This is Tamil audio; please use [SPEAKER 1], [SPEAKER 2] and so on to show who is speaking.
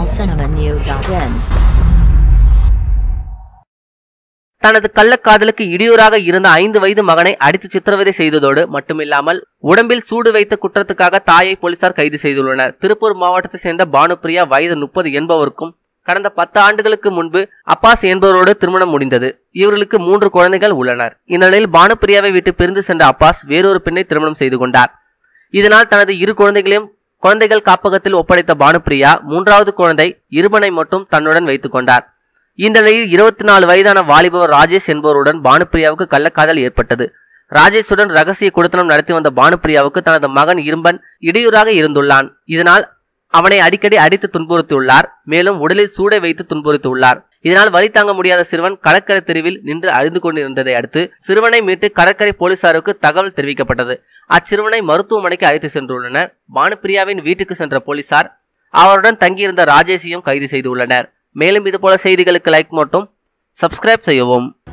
[SPEAKER 1] tamilcinemanew.in
[SPEAKER 2] தனது கள்ளக்காதலுக்கு இடையூறாக இருந்த ஐந்து வயது மகனை அடித்து சித்திரவதை செய்ததோடு மட்டுமில்லாமல் உடம்பில் சூடு வைத்த குற்றத்துக்காக தாயை போலீசார் கைது செய்துள்ளனர் திருப்பூர் மாவட்டத்தை சேர்ந்த பானுப்பிரியா வயது முப்பது என்பவருக்கும் கடந்த பத்து ஆண்டுகளுக்கு முன்பு அப்பாஸ் என்பவரோடு திருமணம் முடிந்தது இவர்களுக்கு மூன்று குழந்தைகள் உள்ளனர் இந்நிலையில் பானுப்பிரியாவை விட்டு பிரிந்து சென்ற அப்பாஸ் வேறொரு பெண்ணை திருமணம் செய்து கொண்டார் இதனால் தனது இரு குழந்தைகளையும் குழந்தைகள் காப்பகத்தில் ஒப்படைத்த பானுப்பிரியா மூன்றாவது குழந்தை இருமனை மட்டும் தன்னுடன் வைத்துக் கொண்டார் இந்த நிலையில் இருபத்தி நாலு வயதான வாலிபர் ராஜேஷ் என்பவருடன் பானுப்பிரியாவுக்கு கள்ளக்காதல் ஏற்பட்டது ராஜேஷுடன் ரகசிய குடுத்தனம் நடத்தி வந்த பானுப்பிரியாவுக்கு தனது மகன் இரும்பன் இடையூறாக இருந்துள்ளான் இதனால் அவனை அடிக்கடி அடித்து துன்புறுத்தியுள்ளார் மேலும் உடலில் சூடை வைத்து துன்புறுத்தியுள்ளார் இதனால் வலி தாங்க முடியாத சிறுவன் கடற்கரை தெருவில் நின்று அழுது கொண்டிருந்ததை அடுத்து சிறுவனை மீட்டு கடற்கரை போலீசாருக்கு தகவல் தெரிவிக்கப்பட்டது அச்சிறுவனை மருத்துவமனைக்கு அழைத்து சென்றுள்ளனர் பானுப்பிரியாவின் வீட்டுக்கு சென்ற போலீசார் அவருடன் தங்கியிருந்த ராஜேஷையும் கைது செய்துள்ளனர் மேலும் இதுபோல செய்திகளுக்கு லைக் மட்டும் சப்ஸ்கிரைப் செய்யவும்